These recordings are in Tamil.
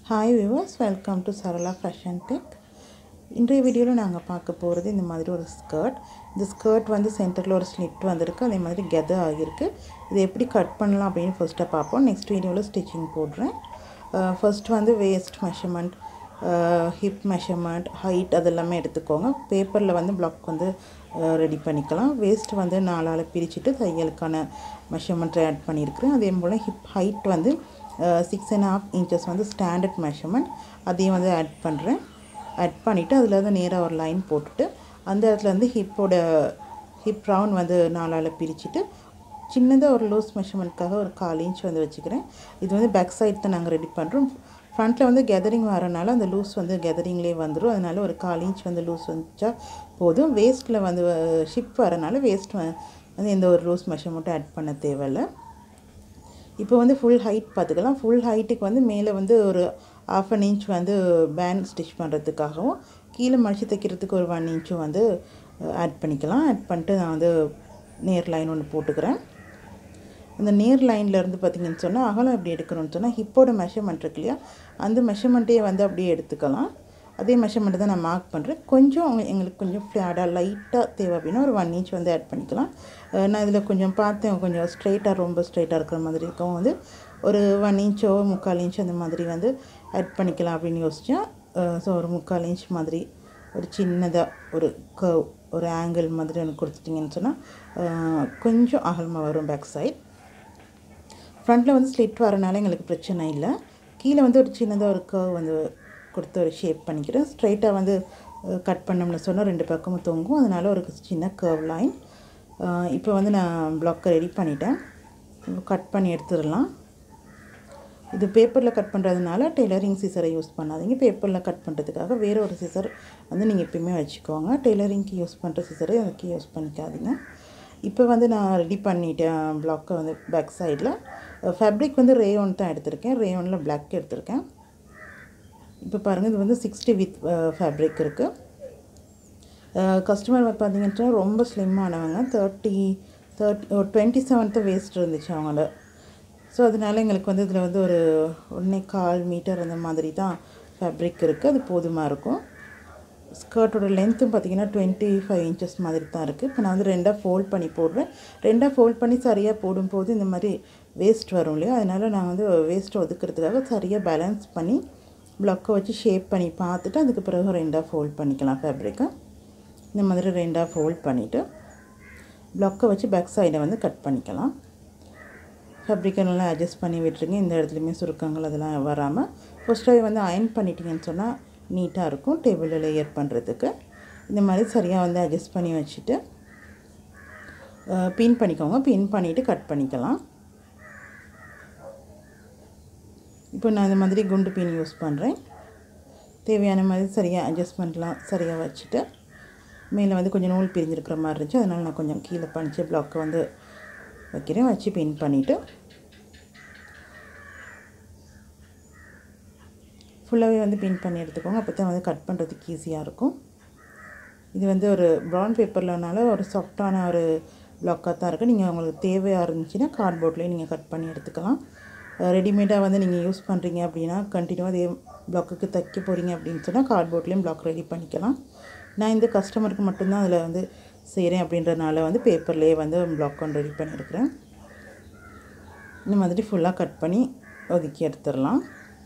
hi viewers welcome to Sarala fashion tech இன்றைய வீடியோவில் நாங்கள் பார்க்க போகிறது இந்த மாதிரி ஒரு ஸ்கர்ட் இந்த ஸ்கர்ட் வந்து சென்டரில் ஒரு ஸ்லிட் வந்திருக்கு அதே மாதிரி கெதர் ஆகியிருக்கு இதை எப்படி கட் பண்ணலாம் அப்படின்னு ஃபர்ஸ்ட்டாக பார்ப்போம் நெக்ஸ்ட் வீடியோவில் ஸ்டிச்சிங் போடுறேன் ஃபர்ஸ்ட் வந்து waist measurement hip measurement height அதெல்லாமே எடுத்துக்கோங்க பேப்பரில் வந்து பிளாக் வந்து ரெடி பண்ணிக்கலாம் வேஸ்ட் வந்து நாலால் பிரிச்சுட்டு தையலுக்கான மெஷர்மெண்ட் ஆட் பண்ணியிருக்கிறேன் அதே போல் ஹிப் ஹைட் வந்து சிக்ஸ் அண்ட் ஹாஃப் இன்ச்சஸ் வந்து ஸ்டாண்டர்ட் மெஷர்மெண்ட் அதையும் வந்து ஆட் பண்ணுறேன் ஆட் பண்ணிவிட்டு அதில் வந்து நேராக ஒரு லைன் போட்டுட்டு அந்த இடத்துல வந்து ஹிப்போட ஹிப் ரவுண்ட் வந்து நாலால் பிரிச்சுட்டு சின்னதாக ஒரு லூஸ் மெஷர்மெண்ட்காக ஒரு கால் இன்ச் வந்து வச்சுக்கிறேன் இது வந்து பேக் சைட் தான் நாங்கள் ரெடி பண்ணுறோம் ஃப்ரண்ட்டில் வந்து கெதரிங் வரனால அந்த லூஸ் வந்து கெதரிங்லேயே வந்துடும் அதனால ஒரு கால் இன்ச் வந்து லூஸ் வந்துச்சா போதும் வேஸ்ட்டில் வந்து ஷிப் வரனால வேஸ்ட் வந்து எந்த ஒரு லூஸ் மெஷர்மெண்ட்டும் ஆட் பண்ண தேவையில்லை இப்போ வந்து ஃபுல் ஹைட் பார்த்துக்கலாம் ஃபுல் ஹைட்டுக்கு வந்து மேலே வந்து ஒரு ஆஃப் அன் இன்ச் வந்து பேண்ட் ஸ்டிச் பண்ணுறதுக்காகவும் கீழே மடித்து தைக்கிறதுக்கு ஒரு ஒன் இன்ச்சும் வந்து ஆட் பண்ணிக்கலாம் ஆட் பண்ணிட்டு நான் வந்து நேர் லைன் ஒன்று போட்டுக்கிறேன் அந்த நேர் லைனில் இருந்து பார்த்திங்கன்னு சொன்னால் அகலம் எப்படி எடுக்கணும்னு சொன்னால் ஹிப்போட மெஷர்மெண்ட் இருக்கு இல்லையா அந்த மெஷர்மெண்ட்டே வந்து அப்படியே எடுத்துக்கலாம் அதே மெஷர்மெண்ட்டு தான் நான் மார்க் பண்ணுறேன் கொஞ்சம் எங்களுக்கு கொஞ்சம் ஃப்ளாடாக லைட்டாக தேவை அப்படின்னா ஒரு ஒன் இன்ச் வந்து ஆட் பண்ணிக்கலாம் நான் இதில் கொஞ்சம் பார்த்தேன் கொஞ்சம் ஸ்ட்ரைட்டாக ரொம்ப ஸ்ட்ரைட்டாக இருக்கிற மாதிரி இருக்கவும் வந்து ஒரு ஒன் இன்ச்சோ முக்கால் இன்ச் அந்த மாதிரி வந்து ஆட் பண்ணிக்கலாம் அப்படின்னு யோசித்தேன் ஸோ ஒரு முக்கால் இன்ச் மாதிரி ஒரு சின்னதாக ஒரு கர்வ் ஒரு ஆங்கிள் மாதிரி எனக்கு கொடுத்துட்டிங்கன்னு சொன்னால் கொஞ்சம் அகலமாக வரும் பேக் சைட் ஃப்ரண்ட்டில் வந்து ஸ்லிட் வரனால எங்களுக்கு பிரச்சனை இல்லை கீழே வந்து ஒரு சின்னதாக ஒரு கர்வ் வந்து கொடுத்து ஒரு ஷேப் பண்ணிக்கிறேன் ஸ்ட்ரைட்டாக வந்து கட் பண்ணோம்னு சொன்னால் ரெண்டு பக்கமும் தொங்கும் அதனால் ஒரு சின்ன கர்வ் லைன் இப்போ வந்து நான் பிளாக்கை ரெடி பண்ணிட்டேன் கட் பண்ணி எடுத்துடலாம் இது பேப்பரில் கட் பண்ணுறதுனால டெய்லரிங் சீசரை யூஸ் பண்ணாதீங்க பேப்பரில் கட் பண்ணுறதுக்காக வேறு ஒரு சீசர் வந்து நீங்கள் எப்பயுமே வச்சுக்கோங்க டெய்லரிங்க்கு யூஸ் பண்ணுற சீசரை அதுக்கு யூஸ் பண்ணிக்காதீங்க இப்போ வந்து நான் ரெடி பண்ணிட்டேன் பிளாக்கை வந்து பேக் சைடில் ஃபேப்ரிக் வந்து ரேயோன் தான் எடுத்திருக்கேன் ரேயோனில் பிளாக் எடுத்திருக்கேன் இப்போ பாருங்கள் இது வந்து சிக்ஸ்டி வித் ஃபேப்ரிக் இருக்குது கஸ்டமர் பார்த்தீங்கன்னா ரொம்ப ஸ்லிம்மானவங்க தேர்ட்டி தேர்ட்டி ஒரு டுவெண்ட்டி செவன்த்து வேஸ்ட் இருந்துச்சு அவங்கள ஸோ அதனால எங்களுக்கு வந்து இதில் வந்து ஒரு ஒன்றே கால் மீட்டர் அந்த மாதிரி தான் ஃபேப்ரிக் இருக்குது அது போதுமாக இருக்கும் ஸ்கர்ட்டோட லென்த்தும் பார்த்திங்கன்னா டுவெண்ட்டி ஃபைவ் இன்ச்சஸ் மாதிரி தான் இருக்குது இப்போ நான் வந்து ரெண்டாக ஃபோல்ட் பண்ணி போடுறேன் ரெண்டாக ஃபோல்ட் பண்ணி சரியாக போடும்போது இந்த மாதிரி வேஸ்ட் வரும் இல்லையா அதனால் நான் வந்து வேஸ்ட்டை ஒதுக்கிறதுக்காக சரியாக பேலன்ஸ் பண்ணி ப்ளக்கை வச்சு ஷேப் பண்ணி பார்த்துட்டு அதுக்கு பிறகு ரெண்டாக ஃபோல்ட் பண்ணிக்கலாம் ஃபேப்ரிக்கை இந்த மாதிரி ரெண்டாக ஃபோல்ட் பண்ணிவிட்டு ப்ளக்கை வச்சு பேக் சைடை வந்து கட் பண்ணிக்கலாம் ஃபேப்ரிக்கை நல்லா அட்ஜஸ்ட் பண்ணி விட்டுருங்க இந்த இடத்துலையுமே சுருக்கங்கள் அதெல்லாம் வராமல் ஃபஸ்ட்டாகவே வந்து அயன் பண்ணிட்டீங்கன்னு சொன்னால் நீட்டாக இருக்கும் டேபிளில் லேயர் பண்ணுறதுக்கு இந்த மாதிரி சரியாக வந்து அட்ஜஸ்ட் பண்ணி வச்சுட்டு பின் பண்ணிக்கோங்க பின் பண்ணிவிட்டு கட் பண்ணிக்கலாம் இப்போ நான் இந்த மாதிரி குண்டு பின் யூஸ் பண்ணுறேன் தேவையான மாதிரி சரியாக அட்ஜஸ்ட்மெண்ட்லாம் சரியாக வச்சுட்டு மேலே வந்து கொஞ்சம் நூல் பிரிஞ்சிருக்கிற மாதிரி இருந்துச்சு அதனால் நான் கொஞ்சம் கீழே பண்ணிச்சு ப்ளாக்கை வந்து வைக்கிறேன் வச்சு பின் பண்ணிவிட்டு ஃபுல்லாகவே வந்து பின் பண்ணி எடுத்துக்கோங்க அப்போ தான் வந்து கட் பண்ணுறதுக்கு ஈஸியாக இருக்கும் இது வந்து ஒரு ப்ரௌன் பேப்பர்லனால ஒரு சாஃப்டான ஒரு ப்ளாக்காக தான் இருக்குது நீங்கள் உங்களுக்கு தேவையாக இருந்துச்சுன்னா கார்ட்போர்ட்லேயே நீங்கள் கட் பண்ணி எடுத்துக்கலாம் ரெடிமேடாக வந்து நீங்கள் யூஸ் பண்ணுறீங்க அப்படின்னா கண்டினியூவாக அதே ப்ளாக்குக்கு தைக்க போகிறீங்க அப்படின்னு சொன்னால் கார்ட்போர்ட்லேயும் ப்ளாக் ரெடி பண்ணிக்கலாம் நான் இந்த கஸ்டமருக்கு மட்டும்தான் அதில் வந்து செய்கிறேன் அப்படின்றனால வந்து பேப்பர்லேயே வந்து ப்ளாக் ஒன்று ரெடி பண்ணியிருக்கிறேன் இந்த மாதிரி ஃபுல்லாக கட் பண்ணி ஒதுக்கி எடுத்துடலாம்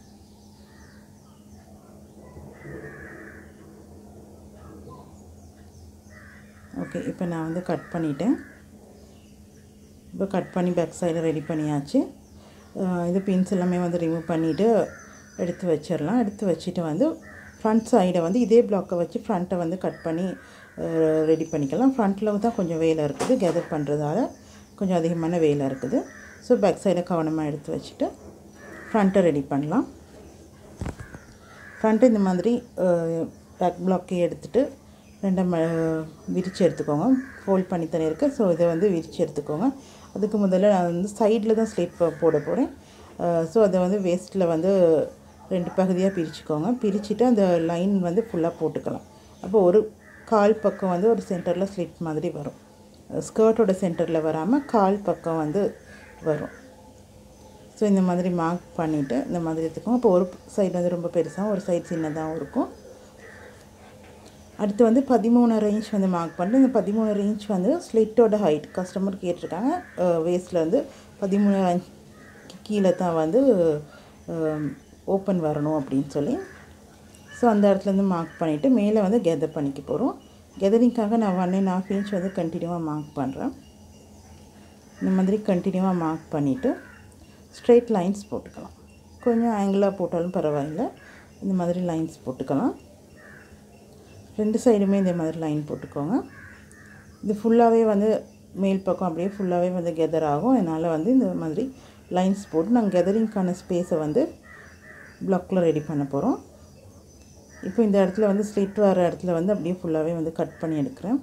ஓகே இப்போ நான் வந்து கட் பண்ணிட்டேன் இப்போ கட் பண்ணி பேக் சைடு ரெடி பண்ணியாச்சு இது பின்ஸ் எல்லாமே வந்து ரிமூவ் பண்ணிவிட்டு எடுத்து வச்சிடலாம் எடுத்து வச்சுட்டு வந்து ஃப்ரண்ட் சைடை வந்து இதே பிளாக்கை வச்சு ஃப்ரண்ட்டை வந்து கட் பண்ணி ரெடி பண்ணிக்கலாம் ஃப்ரண்ட்டில் தான் கொஞ்சம் வேலை இருக்குது கெதர் பண்ணுறதால கொஞ்சம் அதிகமான வேலை இருக்குது ஸோ பேக் சைடை கவனமாக எடுத்து வச்சுட்டு ஃப்ரண்ட்டை ரெடி பண்ணலாம் ஃப்ரண்ட்டு இந்த மாதிரி பேக் பிளாக்கே எடுத்துகிட்டு ரெண்டை ம விரித்து எடுத்துக்கோங்க ஃபோல்ட் பண்ணி தானே இருக்குது ஸோ இதை வந்து விரித்து எடுத்துக்கோங்க அதுக்கு முதல்ல நான் வந்து சைடில் தான் ஸ்லேட் போட போகிறேன் ஸோ அதை வந்து வேஸ்ட்டில் வந்து ரெண்டு பகுதியாக பிரிச்சுக்கோங்க பிரிச்சுட்டு அந்த லைன் வந்து ஃபுல்லாக போட்டுக்கலாம் அப்போ ஒரு கால் பக்கம் வந்து ஒரு சென்டரில் ஸ்லிட் மாதிரி வரும் ஸ்கர்ட்டோட சென்டரில் வராமல் கால் பக்கம் வந்து வரும் ஸோ இந்த மாதிரி மார்க் பண்ணிவிட்டு இந்த மாதிரி எடுத்துக்கோங்க இப்போ ஒரு சைடு வந்து ரொம்ப பெருசாகவும் ஒரு சைடு சின்னதாகவும் இருக்கும் அடுத்து வந்து பதிமூணு ரேஞ்ச் வந்து மார்க் பண்ணிட்டு இந்த பதிமூணு ரேஞ்ச் வந்து ஸ்லிட்டோட ஹைட் கஸ்டமர் கேட்டிருக்காங்க வேஸ்ட்டில் வந்து பதிமூணு ரேஞ்ச் கீழே தான் வந்து ஓப்பன் வரணும் அப்படின்னு சொல்லி ஸோ அந்த இடத்துலேருந்து மார்க் பண்ணிவிட்டு மேலே வந்து கெதர் பண்ணிக்க போகிறோம் கெதரிங்காக நான் ஒன் அண்ட் ஹாஃப் இன்ச் வந்து கண்டினியூவாக மார்க் பண்ணுறேன் இந்த மாதிரி கண்டினியூவாக மார்க் பண்ணிவிட்டு ஸ்ட்ரெயிட் லைன்ஸ் போட்டுக்கலாம் கொஞ்சம் ஆங்கிளாக போட்டாலும் பரவாயில்ல இந்த மாதிரி லைன்ஸ் போட்டுக்கலாம் ரெண்டு சைடுமே இந்த மாதிரி லைன் போட்டுக்கோங்க இது ஃபுல்லாகவே வந்து மேல் பக்கம் அப்படியே ஃபுல்லாகவே வந்து கெதர் ஆகும் அதனால் வந்து இந்த மாதிரி லைன்ஸ் போட்டு நாங்கள் கெதரிங்க்கான ஸ்பேஸை வந்து பிளாக்கில் ரெடி பண்ண போகிறோம் இப்போ இந்த இடத்துல வந்து ஸ்லிட் வர இடத்துல வந்து அப்படியே ஃபுல்லாகவே வந்து கட் பண்ணி எடுக்கிறேன்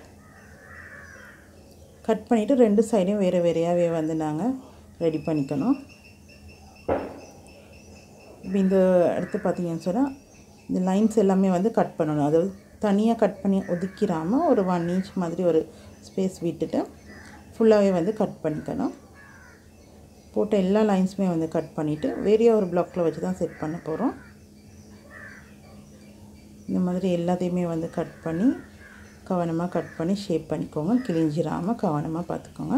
கட் பண்ணிவிட்டு ரெண்டு சைடையும் வேறு வேறையாகவே வந்து நாங்கள் ரெடி பண்ணிக்கணும் இப்போ இந்த இடத்து பார்த்தீங்கன்னு சொன்னால் இந்த லைன்ஸ் எல்லாமே வந்து கட் பண்ணணும் அதாவது தனியாக கட் பண்ணி ஒதுக்கிடாமல் ஒரு ஒன் இன்ச் மாதிரி ஒரு ஸ்பேஸ் விட்டுட்டு ஃபுல்லாகவே வந்து கட் பண்ணிக்கணும் போட்ட எல்லா லைன்ஸுமே வந்து கட் பண்ணிவிட்டு வேறையா ஒரு பிளாக்கில் வச்சு தான் செட் பண்ண போகிறோம் இந்த மாதிரி எல்லாத்தையுமே வந்து கட் பண்ணி கவனமாக கட் பண்ணி ஷேப் பண்ணிக்கோங்க கிழிஞ்சிராமல் கவனமாக பார்த்துக்கோங்க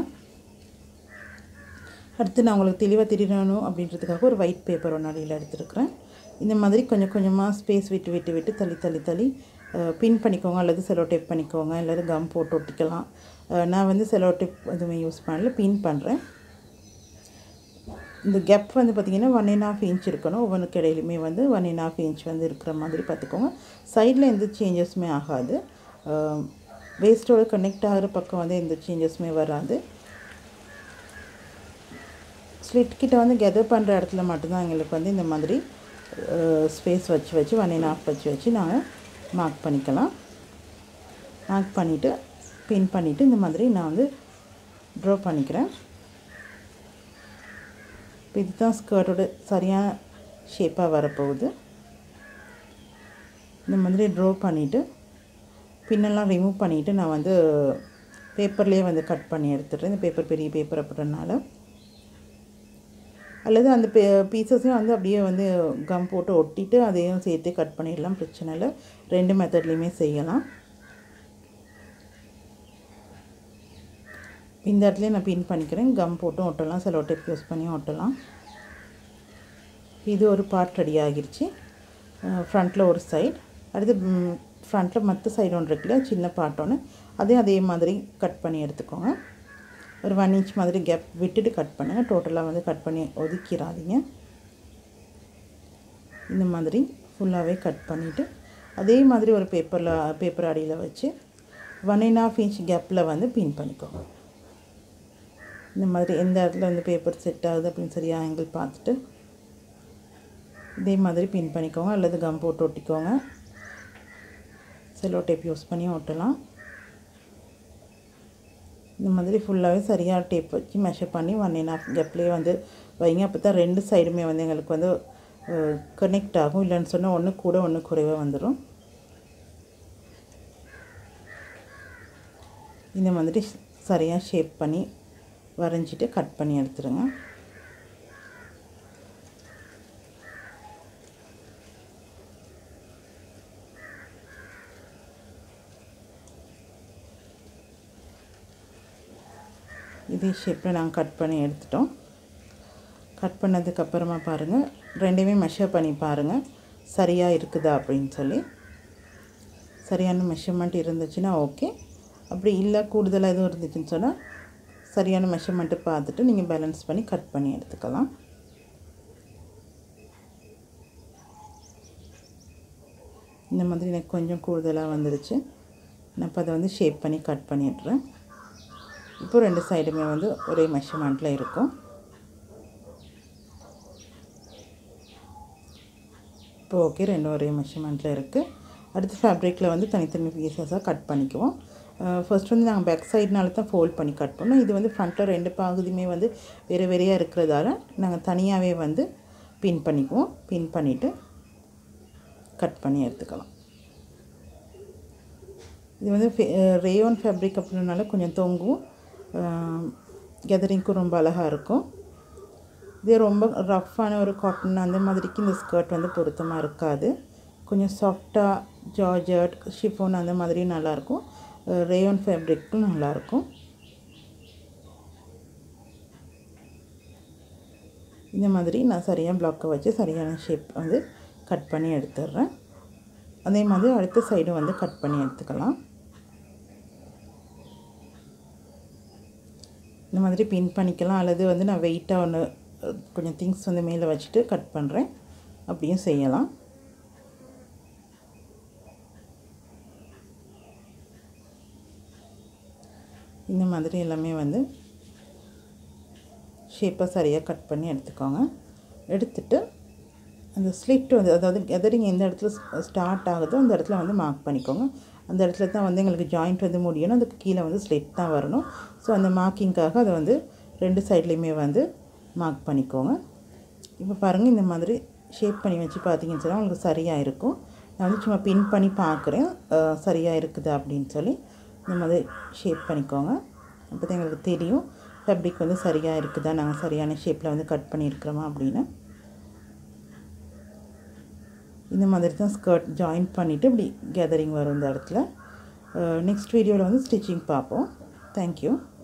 அடுத்து நான் உங்களுக்கு தெளிவாக தெரியணும் அப்படின்றதுக்காக ஒரு ஒயிட் பேப்பர் ஒன்று அடியில் எடுத்துருக்குறேன் இந்த மாதிரி கொஞ்சம் கொஞ்சமாக ஸ்பேஸ் விட்டு விட்டு விட்டு தள்ளி தள்ளி தள்ளி பின் பண்ணிக்கோங்க அல்லது செலோ டேப் பண்ணிக்கோங்க அல்லது கம் போட்டு ஒட்டிக்கலாம் நான் வந்து செலோ டேப் எதுவுமே யூஸ் பண்ணல பின் பண்ணுறேன் இந்த கேப் வந்து பார்த்திங்கன்னா ஒன் அண்ட் ஆஃப் இன்ச் இருக்கணும் ஒவ்வொன்றுக்கு இடையிலுமே வந்து ஒன் அண்ட் ஆஃப் இன்ச் வந்து இருக்கிற மாதிரி பார்த்துக்கோங்க சைடில் எந்த சேஞ்சஸுமே ஆகாது வேஸ்ட்டோட கனெக்ட் ஆகிற பக்கம் வந்து எந்த சேஞ்சஸுமே வராது ஸ்லிட் கிட்ட வந்து கெதர் பண்ணுற இடத்துல மட்டும்தான் எங்களுக்கு வந்து இந்த மாதிரி ஸ்பேஸ் வச்சு வச்சு ஒன் அண்ட் ஆஃப் வச்சு வச்சு நாங்கள் மார்க் பண்ணிக்கலாம் மார்க் பண்ணிவிட்டு பின் பண்ணிவிட்டு இந்த மாதிரி நான் வந்து ட்ரா பண்ணிக்கிறேன் இப்போ இதுதான் ஸ்கர்ட்டோட சரியான ஷேப்பாக வரப்போகுது இந்த மாதிரி ட்ரா பண்ணிவிட்டு பின்னெல்லாம் ரிமூவ் பண்ணிவிட்டு நான் வந்து பேப்பர்லேயே வந்து கட் பண்ணி எடுத்துடுறேன் இந்த பேப்பர் பெரிய பேப்பர் அப்படின்றனால அல்லது அந்த பே பீசஸையும் வந்து அப்படியே வந்து கம் போட்டு ஒட்டிட்டு அதையும் சேர்த்து கட் பண்ணிடலாம் பிரச்சனை இல்லை ரெண்டு மெத்தட்லேயுமே செய்யலாம் இந்த இடத்துல நான் பின் பண்ணிக்கிறேன் கம் போட்டும் ஒட்டலாம் செலோ டேப் யூஸ் பண்ணியும் ஒட்டலாம் இது ஒரு பார்ட் ரெடி ஆகிருச்சு ஃப்ரண்ட்டில் ஒரு சைடு அடுத்து ஃப்ரண்ட்டில் மற்ற சைடு ஒன்று இருக்குல்ல சின்ன பார்ட் ஒன்று அதையும் அதே மாதிரி கட் பண்ணி எடுத்துக்கோங்க ஒரு ஒன் இன்ச் மாதிரி கேப் விட்டுட்டு கட் பண்ணுங்கள் டோட்டலாக வந்து கட் பண்ணி ஒதுக்கிடாதீங்க இந்த மாதிரி ஃபுல்லாகவே கட் பண்ணிவிட்டு அதே மாதிரி ஒரு பேப்பரில் பேப்பர் அடியில் வச்சு ஒன் அண்ட் ஆஃப் இன்ச் கேப்பில் வந்து பின் பண்ணிக்கோங்க இந்த மாதிரி எந்த இடத்துல வந்து பேப்பர் செட் ஆகுது அப்படின்னு சரியாக ஆங்கிள் பார்த்துட்டு இதே மாதிரி பின் பண்ணிக்கோங்க அல்லது கம் போட்டு ஒட்டிக்கோங்க செல்லோ டேப் யூஸ் பண்ணி ஒட்டலாம் இந்த மாதிரி ஃபுல்லாகவே சரியாக டேப் வச்சு மெஷர் பண்ணி ஒன் அண்ட் ஆஃப் கேப்லேயே வந்து வைங்க அப்போ தான் ரெண்டு சைடுமே வந்து எங்களுக்கு வந்து கனெக்ட் ஆகும் இல்லைன்னு சொன்னால் ஒன்று கூட ஒன்று குறைவாக வந்துடும் இந்த மாதிரி சரியாக ஷேப் பண்ணி வரைஞ்சிட்டு கட் பண்ணி எடுத்துருங்க இதே ஷேப்பில் நாங்கள் கட் பண்ணி எடுத்துட்டோம் கட் பண்ணதுக்கப்புறமா பாருங்கள் ரெண்டையுமே மெஷர் பண்ணி பாருங்கள் சரியாக இருக்குதா அப்படின்னு சொல்லி சரியான மெஷர்மெண்ட் இருந்துச்சுன்னா ஓகே அப்படி இல்லை கூடுதலாக எதுவும் இருந்துச்சுன்னு சொன்னால் சரியான மெஷர்மெண்ட்டு பார்த்துட்டு நீங்கள் பேலன்ஸ் பண்ணி கட் பண்ணி எடுத்துக்கலாம் இந்த மாதிரி எனக்கு கொஞ்சம் கூடுதலாக வந்துருச்சு நான் இப்போ அதை வந்து ஷேப் பண்ணி கட் பண்ணிடுறேன் இப்போ ரெண்டு சைடுமே வந்து ஒரே மெஷர்மெண்ட்டில் இருக்கும் இப்போ ஓகே ரெண்டும் ஒரே மெஷர்மெண்ட்டில் இருக்குது அடுத்து ஃபேப்ரிக்கில் வந்து தனித்தனி பீசஸாக கட் பண்ணிக்குவோம் ஃபர்ஸ்ட் வந்து நாங்கள் பேக் சைட்னால தான் ஃபோல்ட் பண்ணி கட் பண்ணோம் இது வந்து ஃப்ரண்ட்டில் ரெண்டு பகுதியுமே வந்து வேறு வேறையாக இருக்கிறதால நாங்கள் தனியாகவே வந்து பின் பண்ணிக்குவோம் பின் பண்ணிவிட்டு கட் பண்ணி எடுத்துக்கலாம் இது வந்து ரேயோன் ஃபேப்ரிக் அப்படின்றனால கொஞ்சம் தொங்கும் கெதரிங்க்கும் ரொம்ப அழகாக இருக்கும் இதே ரொம்ப ரஃப்பான ஒரு காட்டன் அந்த மாதிரிக்கு இந்த ஸ்கர்ட் வந்து பொருத்தமாக இருக்காது கொஞ்சம் சாஃப்டாக ஜார்ஜட் ஷிஃபோன் அந்த மாதிரி நல்லாயிருக்கும் ரேயோன் ஃபேப்ரிக்கும் நல்லாயிருக்கும் இந்த மாதிரி நான் சரியாக ப்ளாக்கை வச்சு சரியான ஷேப் வந்து கட் பண்ணி எடுத்துடுறேன் அதே மாதிரி அடுத்த சைடு வந்து கட் பண்ணி எடுத்துக்கலாம் இந்த மாதிரி பின் பண்ணிக்கலாம் அல்லது வந்து நான் வெயிட்டாக ஒன்று கொஞ்சம் திங்ஸ் வந்து மேலே வச்சுட்டு கட் பண்ணுறேன் அப்படியும் செய்யலாம் இந்த மாதிரி எல்லாமே வந்து ஷேப்பாக சரியாக கட் பண்ணி எடுத்துக்கோங்க எடுத்துட்டு அந்த ஸ்லிட் வந்து அதாவது கெதரிங் எந்த இடத்துல ஸ்டார்ட் ஆகுதோ அந்த இடத்துல வந்து மார்க் பண்ணிக்கோங்க அந்த இடத்துல தான் வந்து எங்களுக்கு ஜாயிண்ட் வந்து முடியணும் அதுக்கு கீழே வந்து ஸ்லிட் தான் வரணும் ஸோ அந்த மார்க்கிங்காக அதை வந்து ரெண்டு சைட்லேயுமே வந்து மார்க் பண்ணிக்கோங்க இப்போ பாருங்கள் இந்த மாதிரி ஷேப் பண்ணி வச்சு பார்த்தீங்கன்னு சொன்னால் உங்களுக்கு சரியாக இருக்கும் நான் வந்து சும்மா பின் பண்ணி பார்க்குறேன் சரியாக இருக்குதா அப்படின்னு சொல்லி இந்த மாதிரி ஷேப் பண்ணிக்கோங்க அப்போ தான் எங்களுக்கு தெரியும் ஃபேப்ரிக் வந்து சரியாக இருக்குதா நாங்கள் சரியான ஷேப்பில் வந்து கட் பண்ணியிருக்கிறோமா அப்படின்னு இந்த மாதிரி தான் ஸ்கர்ட் ஜாயின் பண்ணிவிட்டு இப்படி கேதரிங் வரும் இந்த இடத்துல நெக்ஸ்ட் வீடியோவில் வந்து ஸ்டிச்சிங் பார்ப்போம் தேங்க்யூ